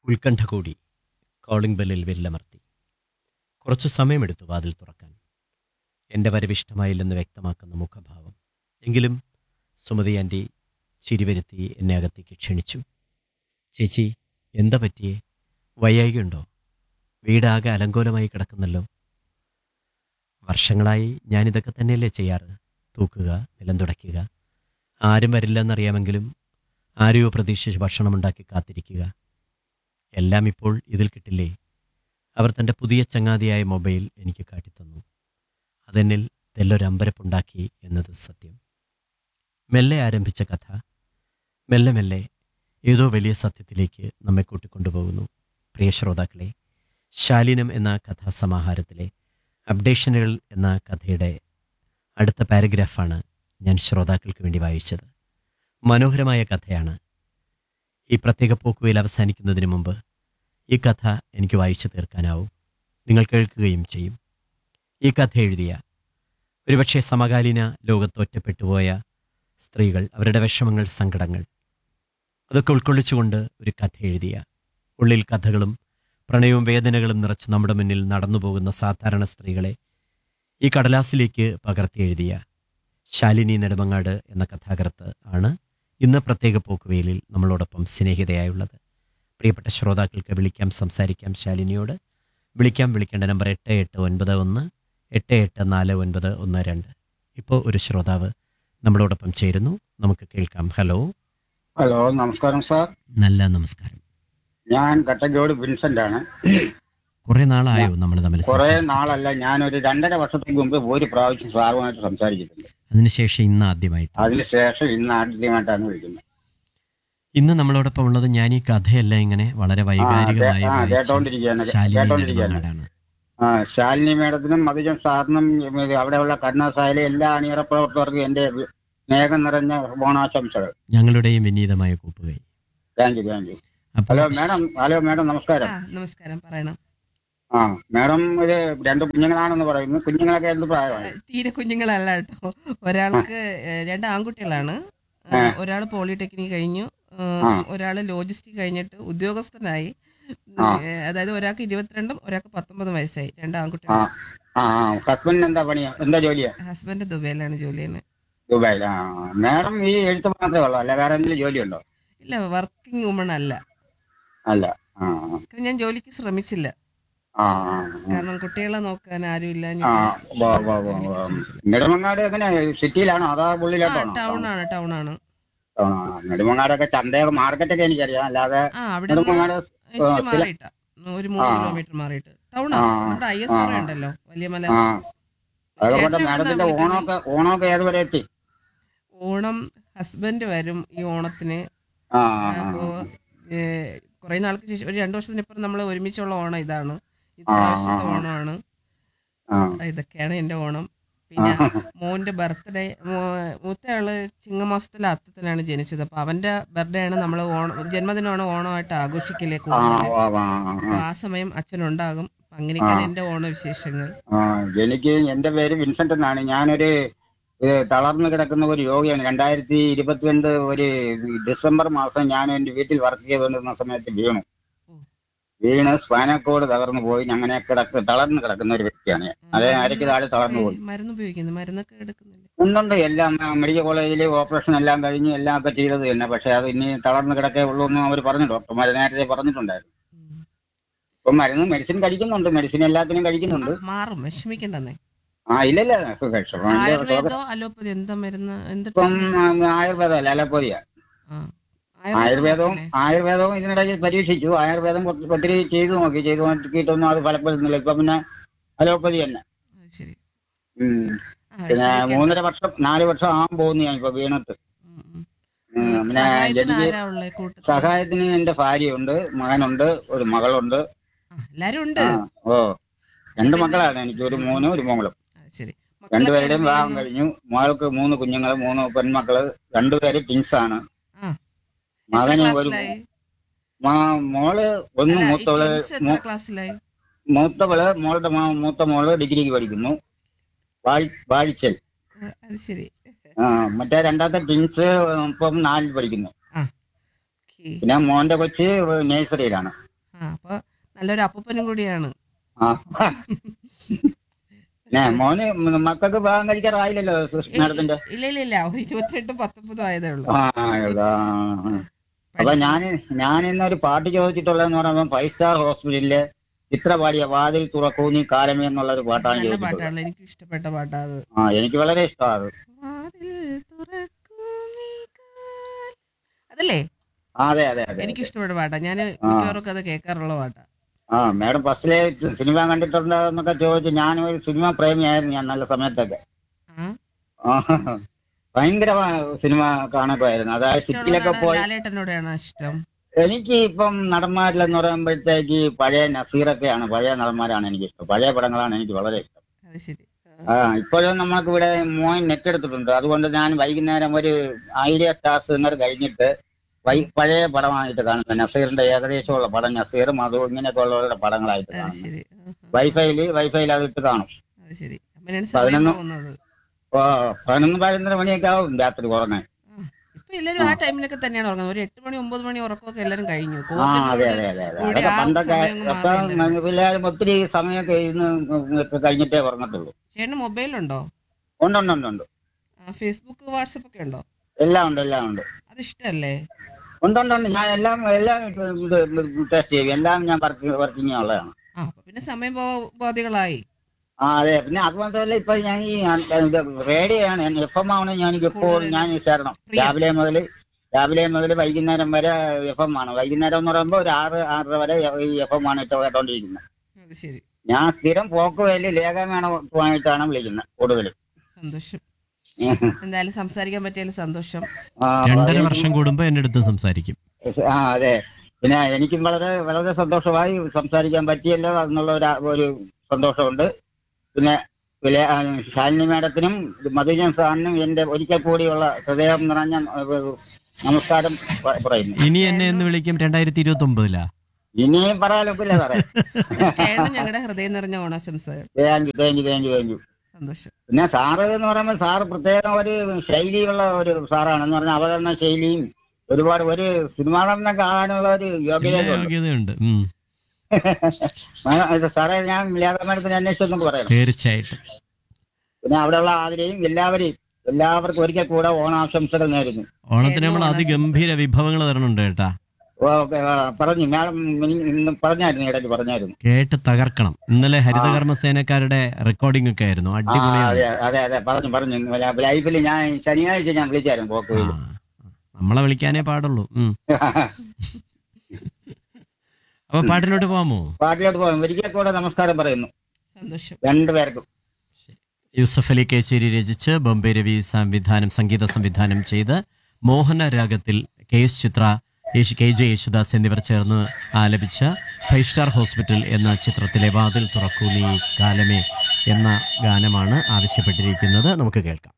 ഉത്കണ്ഠ കൂടി കോളിംഗ് ബെല്ലിൽ വിരലമർത്തി കുറച്ചു സമയമെടുത്തു വാതിൽ തുറക്കാൻ എൻ്റെ വരവിഷ്ടമായില്ലെന്ന് വ്യക്തമാക്കുന്ന മുഖഭാവം എങ്കിലും സുമതി ആൻറ്റി ചിരിവരുത്തി എന്നെ അകത്തേക്ക് ക്ഷണിച്ചു ചേച്ചി എന്താ പറ്റിയേ വയ്യായികയുണ്ടോ വീടാകെ അലങ്കോലമായി കിടക്കുന്നല്ലോ വർഷങ്ങളായി ഞാനിതൊക്കെ തന്നെയല്ലേ ചെയ്യാറ് തൂക്കുക നിലം തുടയ്ക്കുക ആരും വരില്ലെന്നറിയാമെങ്കിലും ആരെയോ പ്രതീക്ഷിച്ച് ഭക്ഷണമുണ്ടാക്കി കാത്തിരിക്കുക എല്ലാം ഇപ്പോൾ ഇതിൽ കിട്ടില്ലേ അവർ തൻ്റെ പുതിയ ചങ്ങാതിയായ മൊബൈൽ എനിക്ക് കാട്ടിത്തന്നു അതെന്നിൽ തെല്ലൊരമ്പരപ്പുണ്ടാക്കി എന്നത് സത്യം മെല്ലെ ആരംഭിച്ച കഥ മെല്ലെ മെല്ലെ ഏതോ വലിയ സത്യത്തിലേക്ക് നമ്മെ കൂട്ടിക്കൊണ്ടുപോകുന്നു പ്രിയ ശ്രോതാക്കളെ ശാലീനം എന്ന കഥാസമാഹാരത്തിലെ അപ്ഡേഷനുകൾ എന്ന കഥയുടെ അടുത്ത പാരഗ്രാഫാണ് ഞാൻ ശ്രോതാക്കൾക്ക് വേണ്ടി വായിച്ചത് മനോഹരമായ കഥയാണ് ഈ പ്രത്യേക പോക്കുവയിൽ അവസാനിക്കുന്നതിന് മുമ്പ് ഈ കഥ എനിക്ക് വായിച്ചു തീർക്കാനാവും നിങ്ങൾ കേൾക്കുകയും ചെയ്യും ഈ കഥ എഴുതിയ ഒരുപക്ഷെ സമകാലീന ലോകത്ത് ഒറ്റപ്പെട്ടുപോയ സ്ത്രീകൾ അവരുടെ വിഷമങ്ങൾ സങ്കടങ്ങൾ അതൊക്കെ ഉൾക്കൊള്ളിച്ചുകൊണ്ട് ഒരു കഥ എഴുതിയ ഉള്ളിൽ കഥകളും പ്രണയവും വേദനകളും നിറച്ച് നമ്മുടെ മുന്നിൽ നടന്നു പോകുന്ന സാധാരണ സ്ത്രീകളെ ഈ കടലാസിലേക്ക് പകർത്തി എഴുതിയ ശാലിനി നെടുമങ്ങാട് എന്ന കഥാകൃത്ത് ആണ് ഇന്ന് പ്രത്യേക പോക്കുവേലിൽ നമ്മളോടൊപ്പം സ്നേഹിതയായുള്ളത് പ്രിയപ്പെട്ട ശ്രോതാക്കൾക്ക് വിളിക്കാം സംസാരിക്കാം ശാലിനിയോട് വിളിക്കാം വിളിക്കേണ്ട നമ്പർ എട്ട് എട്ട് ഒൻപത് ഒന്ന് എട്ട് എട്ട് നാല് ഒൻപത് ഒന്ന് രണ്ട് ഇപ്പോൾ ഒരു ശ്രോതാവ് നമ്മളോടൊപ്പം ചേരുന്നു നമുക്ക് കേൾക്കാം ഹലോ ഹലോ നമസ്കാരം സാർ നല്ല നമസ്കാരം ഞാൻ കട്ടക്കോട് വിൻസെന്റ് ആണ് കുറെ നാളായോ നമ്മൾ തമ്മിൽ കുറെ സംസാരിച്ചിട്ട്? നാളല്ല ഞാൻ ഒരു രണ്ടര വർഷത്തേക്ക് മുമ്പ് ഒരു പ്രാവശ്യം സാറുമായിട്ട് സംസാരിച്ചിട്ടുണ്ട് അതിനുശേഷം ഇന്ന് ആദ്യമായിട്ട് അതിനുശേഷം ഇന്ന് ആദ്യമായിട്ടാണ് വിളിക്കുന്നത് ഇന്ന് നമ്മളോടൊപ്പം ഉള്ളത് ഞാൻ ഈ കഥയെല്ലാം ഇങ്ങനെ വളരെ വൈകാരികമായി ആ, വായിച്ച കേട്ടോണ്ടിരിക്കുകയാണ് ശാലിനി കേട്ടോണ്ടിരിക്കുകയാണ് നെടുമങ്ങാടാണ് ആ ശാലിനി മേഡത്തിനും മധുജൻ സാറിനും ഇത് അവിടെയുള്ള കരുണാസായിലെ എല്ലാ അണിയറ പ്രവർത്തകർക്കും എന്റെ സ്നേഹം നിറഞ്ഞ ഓണാശംസകൾ ഞങ്ങളുടെയും വിനീതമായ കൂപ്പുകൈ താങ്ക് യു താങ്ക് യു അപ്പോൾ ഹലോ മേഡം ഹലോ മേഡം നമസ്കാരം ആ നമസ്കാരം പറയണം ആ മേഡം ഇത് രണ്ട് കുഞ്ഞുങ്ങളാണെന്ന് പറയുന്നു കുഞ്ഞുങ്ങളൊക്കെ എന്ത് പ്രായമായി തീരെ കുഞ്ഞുങ്ങളല്ല കേട്ടോ ഒരാൾക്ക് ഏഹ്, രണ്ട് ആൺകുട്ടികളാണ് ആ. ഒരാൾ പോളിടെക്നിക് കഴിഞ്ഞു ആ. ഒരാൾ ലോജിസ്റ്റിക് കഴിഞ്ഞിട്ട് ഉദ്യോഗസ്ഥനായി ആ. ഏഹ്, അതായത് ഒരാൾക്ക് ഇരുപത്തിരണ്ടും ഒരാൾക്ക് പത്തൊമ്പതും വയസ്സായി രണ്ട് ആ ആൺകുട്ടികൾ ആ ഹസ്ബൻഡിന് എന്താ പണിയാ എന്താ ജോലിയാ ഹസ്ബൻഡ് ദുബൈയിലാണ് ജോലി ചെയ്യുന്നത് ദുബായിൽ ആ മേഡം ഈ എഴുത്ത് മാത്രമേ ഉള്ളൂ അല്ല വേറെ എന്തെങ്കിലും ജോലിയുണ്ടോ ഇല്ല വർക്കിംഗ് വുമൺ അല്ല അല്ല ആ കാരണം ഞാൻ ജോലിക്ക് ശ്രമിച്ചില്ല ആ ആ, കാരണം കുട്ടികളെ നോക്കാൻ ആരും ഇല്ല ആ വാ വാ വാ വാ നെടുമങ്ങാട് എങ്ങനെ സിറ്റിയിലാണോ അതാ ഉള്ളിലോട്ടാണോ ടൗൺ ആണ് ടൗൺ ആണ് ആ, നെടുമങ്ങാടൊക്കെ ചന്തയൊക്കെ മാർക്കറ്റൊക്കെ എനിക്കറിയാം അല്ലാതെ ആ അവിടെ നിന്ന് നെടുമങ്ങാട് ഇച്ചിരി ചില- മാറിയിട്ടാ ഒരു മൂന്ന് ആ. കിലോമീറ്റർ മാറിയിട്ട് ടൗണാ ആ. നമ്മുടെ ഐ എസ് ആർ ഉണ്ടല്ലോ വലിയ മല ആ അതുകൊണ്ട് ചേട്ടനെ മാഡത്തിന്റെ എവിടുന്നാ വിളിക്കുന്നത്? ഓണമൊക്കെ ഓണമൊക്കെ ഏതുവരെ എത്തി ഓണം ഹസ്ബൻഡ് വരും ഈ ഓണത്തിന് ആ ആ, അപ്പോ കുറെ നാൾക്ക് ശേഷം ഒരു രണ്ടു വർഷത്തിനിപ്പുറം നമ്മൾ ഒരുമിച്ചുള്ള ഓണം ഇതാണ് ആ, ഇപ്രാവശ്യത്തെ ആ, ആ. ഓണമാണ് ആ ഇതൊക്കെയാണ് എന്റെ ഓണം പിന്നെ മോന്റെ ബർത്ത്ഡേ മൂത്തയാള് ചിങ്ങമാസത്തിലെ അത്തത്തിലാണ് ജനിച്ചത് അപ്പൊ അവന്റെ ബർത്ത്ഡേ ആണ് നമ്മൾ ഓണം ജന്മദിനമാണ് ഓണമായിട്ട് ആഘോഷിക്കലേ ആ കൂടുതൽ ആ, ആ, ആ, അപ്പൊ ആ സമയം അച്ഛനുണ്ടാകും അപ്പൊ അങ്ങനെയൊക്കെയാണ് ആ. എന്റെ ഓണവിശേഷങ്ങൾ ആ എനിക്ക് എന്റെ പേര് വിൻസെന്റ് എന്നാണ് ഞാനൊരു ഏ, തളർന്നു കിടക്കുന്ന ഒരു രോഗിയാണ് രണ്ടായിരത്തി ഇരുപത്തിരണ്ട് ഒരു ഡിസംബർ മാസം ഞാൻ എന്റെ വീട്ടിൽ വർക്ക് ചെയ്തുകൊണ്ടിരുന്ന സമയത്ത് വീണു ഉം. വീണ് സ്പാനക്കോട് തകർന്നു പോയി അങ്ങനെ കിടക്ക് തളർന്നു കിടക്കുന്ന ഒരു വ്യക്തിയാണ് ഞാൻ. അതേ അരയ്ക്ക് താഴെ തളർന്നു പോയി മരുന്ന് ഉപയോഗിക്കുന്നു മരുന്നൊക്കെ എടുക്കുന്നില്ല ഉണ്ടുണ്ട് എല്ലാം ആ, മെഡിക്കൽ കോളേജിൽ ഓപ്പറേഷൻ എല്ലാം കഴിഞ്ഞ് എല്ലാം ഒക്കെ ചെയ്തത് തന്നെ പക്ഷെ അത് ഇനി തളർന്നു കിടക്കേ ഉള്ളൂ എന്ന് അവർ പറഞ്ഞു ഡോക്ടർമാർ നേരത്തെ പറഞ്ഞിട്ടുണ്ടായിരുന്നു ഉം. ഇപ്പം മരുന്ന് മെഡിസിൻ കഴിക്കുന്നുണ്ട് മെഡിസിൻ എല്ലാത്തിനും കഴിക്കുന്നുണ്ട് മാറും വിഷമിക്കണ്ടെന്നേ ആ ഇല്ലല്ല വിഷമം ഇല്ല. ആയുർവേദോ അലോപ്പതി എന്താ മരുന്ന് എന്ത് ഇപ്പം ആ, ആയുർവേദം അല്ല അലോപ്പതിയാ ആ. ആയുർവേദവും നോക്കില്ലേ? ആയുർവേദവും ഇതിനിടയ്ക്ക് പരീക്ഷിച്ചു ആയുർവേദം കുറച്ച് ഒത്തിരി ചെയ്തു നോക്കി ചെയ്തു നോക്കിയിട്ടൊന്നും അത് ഫലപ്പെടുന്നില്ല ഇപ്പൊ പിന്നെ അലോപ്പതി തന്നെ അത് ശരി ഉം. ആ, പിന്നെ വിഷമിക്കണ്ട. മൂന്നര വർഷം നാല് വർഷം ആകാൻ പോകുന്നു ഞാൻ ഇപ്പൊ വീണിട്ട് ഉം, ഉം. ഉം, പിന്നെ സഹായത്തിന് എനിക്ക് ആരാ ഉള്ളേ കൂട്ടത്തിൽ? സഹായത്തിന് എന്റെ ഭാര്യയുണ്ട് മകനുണ്ട് ഒരു മകളുണ്ട് ആ, എല്ലാരും ഉണ്ട് ആ, ഓ രണ്ട് മക്കളാണ് എനിക്ക് ഒരു മോനും ഒരു മോളും ആ, ശരി മക്കളൊക്കെ രണ്ടുപേരുടെയും എന്ത് വിവാഹം ചെയ്യുന്നു? കഴിഞ്ഞു മോൾക്ക് മൂന്ന് കുഞ്ഞുങ്ങൾ മൂന്ന് പെൺമക്കള് രണ്ടുപേര് ടിൻസ് ആണ് ആ. മകന് എത്ര ഒരു ക്ലാസ്സിലായി? മാ- മോള് ഒന്ന് അല്ല, ഈ മൂത്തവള് twins എത്ര മൂ- ക്ലാസ്സിലായി മൂത്തവള് മോളുടെ മോ- മൂത്ത മോള് ഡിഗ്രിക്ക് പഠിക്കുന്നു വാഴ്- വാഴിച്ചൽ ആ, അത് ശരി ആ, മറ്റേ രണ്ടാമത്തെ ടിൻസ് ഇപ്പം നാലിൽ പഠിക്കുന്നു ഓക്കേ. പിന്നെ മോന്റെ കൊച്ച് നേഴ്സറിയിലാണ് നല്ലൊരു അപ്പൂപ്പനും കൂടിയാണ് ആ പിന്നെ മോന് മക്കൾക്ക് വിവാഹം കഴിക്കാറായില്ലല്ലോ മാഡത്തിന്റെ ഇല്ല ഇല്ല ഇല്ല ഒരു ഇരുപത്തെട്ടും പത്തൊമ്പതും ആയതേ ഉള്ളൂ ആ ഇതാ. അപ്പൊ ഞാൻ ഞാൻ ഇന്നൊരു പാട്ട് ചോദിച്ചിട്ടുള്ളതെന്ന് പറയുമ്പോൾ ഫൈവ് സ്റ്റാർ ഹോസ്പിറ്റലിലെ ചിത്ര പാടിയ വാതിൽ തുറക്കൂ നീ കാലമേ എന്നുള്ള ഒരു പാട്ടാണ് നല്ല ചോദിച്ചിട്ടുള്ളത് പാട്ടാണ് എനിക്ക് ഇഷ്ടപ്പെട്ട പാട്ടാ അത് ആ എനിക്ക് വളരെ ഇഷ്ടമാണ് വാതിൽ തുറക്കൂ നീ കാൽ- അതല്ലേ ആ അതെ അതെ അതെ എനിക്ക് ഇഷ്ടപ്പെട്ട പാട്ടാ ഞാൻ മിക്കവാറും അത് കേൾക്കാറുള്ള പാട്ടാ ആ മാഡം ഫസ്റ്റിലെ സിനിമ കണ്ടിട്ടുണ്ടോ എന്നൊക്കെ ചോദിച്ചു ഞാൻ ഒരു സിനിമ പ്രേമിയായിരുന്നു ഞാൻ നല്ല സമയത്തൊക്കെ ആ ആ, ഭയങ്കര സിനിമ കാണുമായിരുന്നു അതായത് സിറ്റിയിലൊക്കെ ഇഷ്ടമുള്ള പോയി ലാലേട്ടനോടെയാണോ ഇഷ്ടം എനിക്ക് ഇപ്പം നടന്മാരിലെന്ന് പറയുമ്പോഴത്തേക്ക് പഴയ നസീറൊക്കെയാണ് പഴയ നടന്മാരാണ് എനിക്ക് ഇഷ്ടം പഴയ പടങ്ങളാണ് എനിക്ക് വളരെ ഇഷ്ടം അത് ശരി ആ ഇപ്പോഴും നമുക്ക് ഇവിടെ മോൻ നെറ്റ് എടുത്തിട്ടുണ്ട് അതുകൊണ്ട് ഞാൻ വൈകുന്നേരം ഒരു ഐഡിയ സ്റ്റാർസ് എന്നൊരു കഴിഞ്ഞിട്ട് വൈ പഴയ പടമായിട്ട് കാണുന്നത് നസീറിന്റെ ഏകദേശമുള്ള പടം നസീറും അതും ഇങ്ങനെയൊക്കെ ഉള്ളവരുടെ പടങ്ങളായിട്ട് അത് കാണുന്നത് ശരി ആ, ആ. വൈഫൈയില് വൈഫൈയിൽ അത് ഇട്ട് കാണും അത് ശരി അങ്ങനെയാണ് സമയം പതിനൊന്ന് പോകുന്നത് ഓ പതിനൊന്ന് പതിനൊന്നര മണിയൊക്കെ ആവും രാത്രി ഉറങ്ങാൻ ആ. ഇപ്പൊ എല്ലാവരും ആ ടൈമിലൊക്കെ തന്നെയാണ് ഉറങ്ങുന്നത് ഒരു എട്ട് മണി ഒമ്പത് മണി ഉറക്കമൊക്കെ എല്ലാവരും കഴിഞ്ഞു ആ അതെ കോവിഡിനോട് അതെ അതെ അതെ കൂടി അതൊക്കെ ആ പണ്ടൊക്കെ സമയം അങ്ങ് ഇപ്പം മാറിയല്ലോ. പിള്ളേരും ഒത്തിരി സമയമൊക്കെ ഇരുന്ന് ഒക്കെ കഴിഞ്ഞിട്ടേ ഉറങ്ങത്തുള്ളൂ ചേട്ടന് മൊബൈലുണ്ടോ ഉണ്ട് ഉണ്ട് ഉണ്ട് ഉണ്ട് ഫേസ്ബുക്ക് വാട്സപ്പ് ഒക്കെ ഉണ്ടോ എല്ലാം ഉണ്ട് എല്ലാം ഉണ്ട് അത് ഇഷ്ടല്ലേ ഉണ്ട് ഉണ്ട് ഉണ്ട് ഞാൻ എല്ലാം എല്ലാം ഇത് ടെസ്റ്റ് ചെയ്യും എല്ലാം ഞാൻ വർക്ക് വർക്കിംഗ് ഉള്ളതാണ് ആ അപ്പൊ പിന്നെ സമയം ബോ- ബോധികളായി ആ അതെ പിന്നെ അത് മാത്രമല്ല ഇപ്പൊ ഞാൻ ഈ ഇത് റേഡിയോ ആണ് എഫ് എം ആണ് ഞാൻ ഇപ്പോൾ ഞാൻ ചേരണം പ്രിയം. രാവിലെ മുതൽ രാവിലെ മുതൽ വൈകുന്നേരം വരെ എഫ് എം ആണ് വൈകുന്നേരം എന്ന് പറയുമ്പോൾ ഒരു ആറ് ആറര വരെ ഈ എഫ് എം ആണ് ഇട്ട് കേട്ടോണ്ടിരിക്കുന്നത് അത് ശരി ഞാൻ സ്ഥിരം പോക്കുവേലി ലേഖമേണമായിട്ടാണ് വിളിക്കുന്നത് കൂടുതലും സന്തോഷം എന്തായാലും സംസാരിക്കാൻ പറ്റിയാലും സന്തോഷം ആ, രണ്ടര എനിക്ക് വർഷം കൂടുമ്പോൾ എൻ്റെ അടുത്ത് സംസാരിക്കും ആ അതെ പിന്നെ എനിക്കും വളരെ വളരെ സന്തോഷമായി സംസാരിക്കാൻ പറ്റിയല്ലോ എന്നുള്ള ഒരു ഒരു സന്തോഷമുണ്ട് പിന്നെ വില- ആ, ശാലിനി മാഡത്തിനും മധുജൻ സാറിനും എന്റെ ഒരിക്കൽ കൂടിയുള്ള ഹൃദയം നിറഞ്ഞ ഏഹ്, നമസ്കാരം പ- പറയുന്നു ഇനി എന്നെ എന്ന് വിളിക്കും രണ്ടായിരത്തി ഇരുപത്തി ഒമ്പതിലാ ഇനിയും പറയാനൊക്കില്ല സാറേ ചേട്ടൻ ഞങ്ങളുടെ ഹൃദയം നിറഞ്ഞ ഓണാശംസകൾ thank you thank you thank you thank you സന്തോഷം പിന്നെ സാറ് എന്ന് പറയുമ്പോൾ സാറ് പ്രത്യേകം ഒരു ശൈലിയുള്ള ഒരു സാറാണ് എന്ന് പറഞ്ഞാൽ അവതരണ ശൈലിയും ഒരുപാട് ഒരു സിനിമാ നടനൊക്കെ ആകാനുള്ള ഒരു എല്ലാ യോഗ്യതയുണ്ട് യോഗ്യതയുണ്ട് ഉം, ഇത് സാറേ ഞാൻ ലിയാദമാനത്തിന് അന്വേഷിച്ചൊന്നും പറയാം തീർച്ചയായിട്ടും പിന്നെ അവിടെയുള്ള ആതിരെയും എല്ലാവരെയും എല്ലാവർക്കും ഒരിക്കൽ കൂടെ ഓണാശംസകൾ നേരുന്നു ഓണത്തിന് നമ്മൾ അതിഗംഭീര വിഭവങ്ങൾ തരണുണ്ട് കേട്ടാ ഓ, ഓക്കെ, ആ, പറഞ്ഞു മാഡം ഇനി- ഇന്ന് പറഞ്ഞായിരുന്നു ഇടയ്ക്ക് പറഞ്ഞായിരുന്നു കേട്ട് തകർക്കണം ഇന്നലെ ഹരിതകർമ്മ സേനക്കാരുടെ റെക്കോർഡിംഗ് ഒക്കെ ആയിരുന്നു ആ അടിപൊളിയാണ് അതെ അതെ അതെ പറഞ്ഞു പറഞ്ഞു ലൈഫിൽ ഞാൻ ശനിയാഴ്ച ഞാൻ വിളിച്ചായിരുന്നു ആ, പോക്കുവയിൽ നമ്മളെ വിളിക്കാനേ പാടുള്ളൂ ഉം. അപ്പൊ പാട്ടിലോട്ട് പോവാമോ പാട്ടിലോട്ട് പോകും ഒരിക്കൽ കൂടെ നമസ്കാരം പറയുന്നു സന്തോഷം രണ്ടുപേർക്കും യൂസഫ് അലി കേച്ചേരി രചിച്ച് ബോംബെ രവി സംവിധാനം സംഗീത സംവിധാനം ചെയ്ത് മോഹന രാഗത്തിൽ K S Chithra Yesu K J Yesudas എന്നിവർ ചേർന്ന് ആലപിച്ച ഫൈവ് സ്റ്റാർ ഹോസ്പിറ്റൽ എന്ന ചിത്രത്തിലെ വാതിൽ തുറക്കൂ നീ കാലമേ എന്ന ഗാനമാണ് ആവശ്യപ്പെട്ടിരിക്കുന്നത് നമുക്ക് കേൾക്കാം